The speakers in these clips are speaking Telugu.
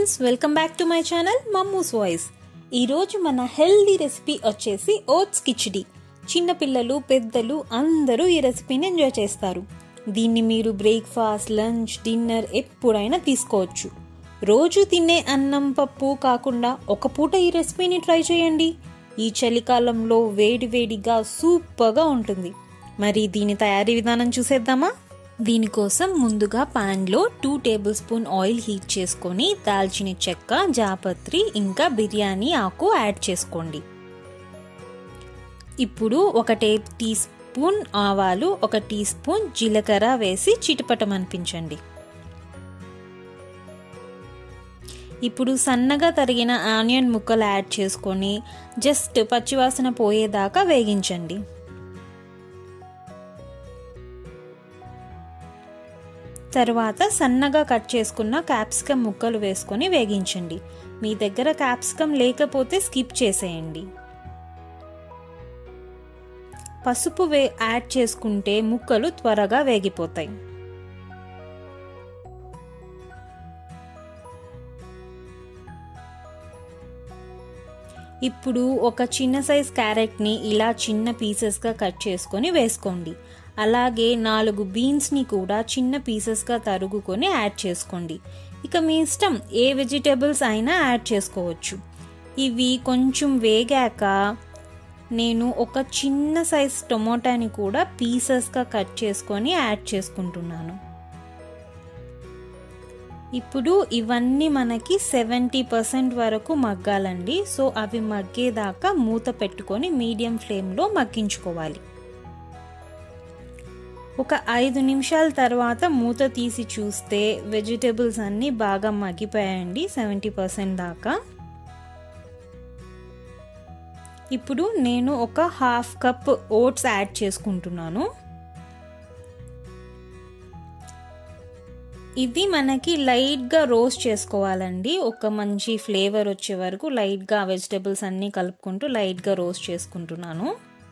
friends welcome back to my channel Mammu's voice ఈరోజు మన హెల్దీ రెసిపీ వచ్చేసి ఓట్స్ కిచిడి చిన్నపిల్లలు పెద్దలు అందరూ ఈ రెసిపీని ఎంజాయ్ చేస్తారు దీన్ని మీరు బ్రేక్ఫాస్ట్ లంచ్ డిన్నర్ ఎప్పుడైనా తీసుకోవచ్చు రోజు తినే అన్నం పప్పు కాకుండా ఒక పూట ఈ రెసిపీని ట్రై చేయండి ఈ చలికాలంలో వేడివేడిగా సూపర్గా ఉంటుంది మరి దీని తయారీ విధానం చూసేద్దామా దీనికోసం ముందుగా పాన్లో two tablespoon oil heat చేసుకొని దాల్చిన చెక్క జాపత్రి ఇంకా బిర్యానీ ఆకు యాడ్ చేసుకోండి ఇప్పుడు ఒక టే టీ స్పూన్ ఆవాలు ఒక టీ స్పూన్ జీలకర్ర వేసి చిటపటమనిపించండి ఇప్పుడు సన్నగా తరిగిన ఆనియన్ ముక్కలు యాడ్ చేసుకొని జస్ట్ పచ్చివాసన పోయేదాకా వేగించండి తర్వాత సన్నగా కట్ చేసుకున్న క్యాప్సికమ్ ముక్కలు వేసుకొని వేగించండి మీ దగ్గర క్యాప్సికమ్ లేకపోతే స్కిప్ చేసేయండి పసుపు వే యాడ్ చేసుకుంటే ముక్కలు త్వరగా వేగిపోతాయి ఇప్పుడు ఒక చిన్న సైజ్ క్యారెట్ని ఇలా చిన్న పీసెస్గా కట్ చేసుకొని వేసుకోండి అలాగే నాలుగు బీన్స్ని కూడా చిన్న పీసెస్గా తరుగుకొని యాడ్ చేసుకోండి ఇక మీ ఇష్టం ఏ వెజిటేబుల్స్ అయినా యాడ్ చేసుకోవచ్చు ఇవి కొంచెం వేగాక నేను ఒక చిన్న సైజ్ టొమాటోని కూడా పీసెస్గా కట్ చేసుకొని యాడ్ చేసుకుంటున్నాను ఇప్పుడు ఇవన్నీ మనకి సెవెంటీ పర్సెంట్ వరకు మగ్గాలండి సో అవి మగ్గేదాకా మూత పెట్టుకొని మీడియం ఫ్లేమ్లో మగ్గించుకోవాలి ఒక ఐదు నిమిషాల తర్వాత మూత తీసి చూస్తే వెజిటేబుల్స్ అన్నీ బాగా మగ్గిపోయాయండి సెవెంటీ పర్సెంట్ దాకా ఇప్పుడు నేను ఒక హాఫ్ కప్ ఓట్స్ యాడ్ చేసుకుంటున్నాను ఇది మనకి లైట్గా రోస్ట్ చేసుకోవాలండి ఒక మంచి ఫ్లేవర్ వచ్చే వరకు లైట్గా వెజిటేబుల్స్ అన్నీ కలుపుకుంటూ లైట్గా రోస్ట్ చేసుకుంటున్నాను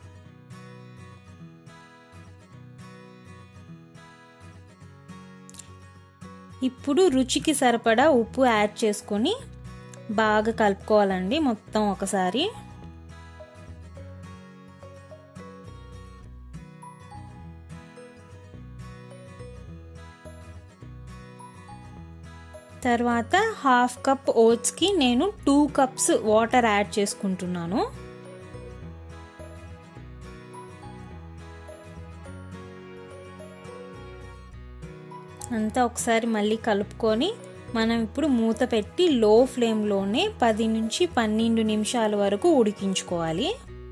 ఇప్పుడు రుచికి సరిపడా ఉప్పు యాడ్ చేసుకొని బాగా కలుపుకోవాలండి మొత్తం ఒకసారి తర్వాత హాఫ్ కప్ ఓట్స్కి నేను టూ కప్స్ వాటర్ యాడ్ చేసుకుంటున్నాను అంతా ఒకసారి మళ్ళీ కలుపుకొని మనం ఇప్పుడు మూత పెట్టి లో ఫ్లేమ్లోనే పది నుంచి పన్నెండు నిమిషాల వరకు ఉడికించుకోవాలి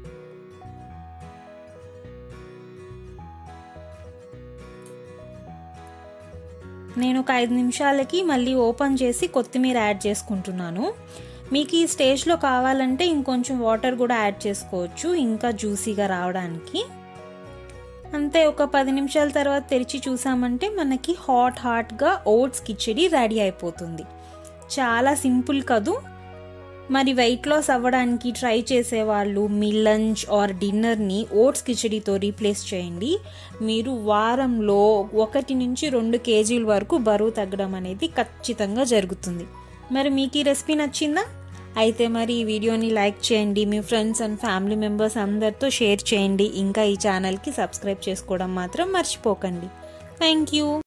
నేను ఒక ఐదు నిమిషాలకి మళ్ళీ ఓపెన్ చేసి కొత్తిమీర యాడ్ చేసుకుంటున్నాను మీకు ఈ స్టేజ్లో కావాలంటే ఇంకొంచెం వాటర్ కూడా యాడ్ చేసుకోవచ్చు ఇంకా జ్యూసీగా రావడానికి అంతే ఒక పది నిమిషాల తర్వాత తెరిచి చూసామంటే మనకి హాట్ హాట్గా ఓట్స్ కిచడి రెడీ అయిపోతుంది చాలా సింపుల్ కదూ మరి వెయిట్ లాస్ అవ్వడానికి ట్రై చేసేవాళ్ళు మీ లంచ్ ఆర్ డిన్నర్ని ఓట్స్ కిచడీతో రీప్లేస్ చేయండి మీరు వారంలో ఒకటి నుంచి రెండు కేజీల వరకు బరువు తగ్గడం అనేది ఖచ్చితంగా జరుగుతుంది మరి మీకు ఈ రెసిపీ నచ్చిందా అయితే మరి ఈ వీడియోని లైక్ చేయండి మీ ఫ్రెండ్స్ అండ్ ఫ్యామిలీ మెంబర్స్ అందరితో షేర్ చేయండి ఇంకా ఈ ఛానల్కి సబ్స్క్రైబ్ చేసుకోవడం మాత్రం మర్చిపోకండి థ్యాంక్ యూ